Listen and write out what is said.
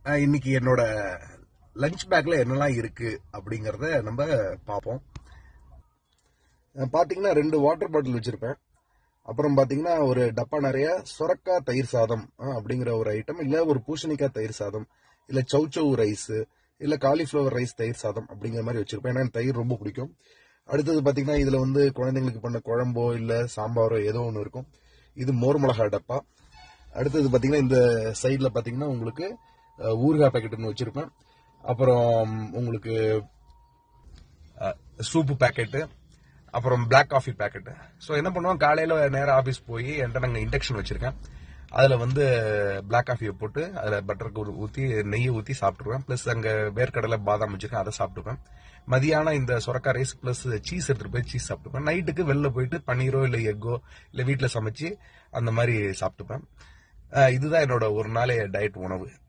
அஹ், இன்னைக்கு என்னோட லஞ்ச் பேக்ல என்னெல்லாம் இருக்கு அப்படிங்கறத நம்ம பார்ப்போம் அஹ், பாத்தீங்கன்னா ரெண்டு வாட்டர் பாட்டில் வச்சிருப்பேன் அப்புறம் பாத்தீங்கன்னா ஒரு டப்பா நிறைய சொரக்கா தயிர் சாதம் அஹ், அப்படிங்கிற ஒரு ஐட்டம் இல்ல ஒரு பூசணிக்காய் தயிர் சாதம் இல்ல சௌச்சௌ ரைஸ் இல்ல காலிஃபிளவர் ரைஸ் தயிர் சாதம் அப்படிங்கிற மாதிரி வச்சிருப்பேன் ஏன்னா எனக்கு தயிர் ரொம்ப பிடிக்கும் அடுத்தது பாத்தீங்கன்னா இதுல வந்து குழந்தைங்களுக்கு பண்ண குழம்போ இல்ல சாம்பாரோ ஏதோ ஒன்று இருக்கும் இது மோர் மிளகா டப்பா அடுத்தது பாத்தீங்கன்னா இந்த சைடுல பாத்தீங்கன்னா உங்களுக்கு அஹ், ஊறுகாய் பாக்கெட் ஒன்று வச்சிருப்பேன் அப்புறம் உங்களுக்கு சூப்பு பேக்கெட்டு அப்புறம் Black காஃபி பேக்கெட்டு ஸோ என்ன பண்ணுவோம் காலையில் நேராக ஆஃபீஸ் போய் என்கிட்ட நாங்கள் இண்டக்ஷன் வச்சிருக்கேன் அதில் வந்து Black காஃபியை போட்டு அதில் பட்டருக்கு ஊற்றி நெய்யை ஊற்றி சாப்பிட்ருவேன் ப்ளஸ் அங்கே வேர்க்கடலை பாதாம் வச்சிருக்கேன் அதை சாப்பிட்டுப்பேன் மதியானம் இந்த சொரக்கா ரைஸ் ப்ளஸ் சீஸ் எடுத்துகிட்டு போய் சீஸ் சாப்பிட்டுப்பேன் நைட்டுக்கு வெளில போயிட்டு பன்னீரோ இல்லை எக்கோ இல்லை வீட்டில் சமைச்சு அந்த மாதிரி சாப்பிட்டுப்பேன் அஹ் இதுதான் என்னோட ஒரு நாளைய டயட் உணவு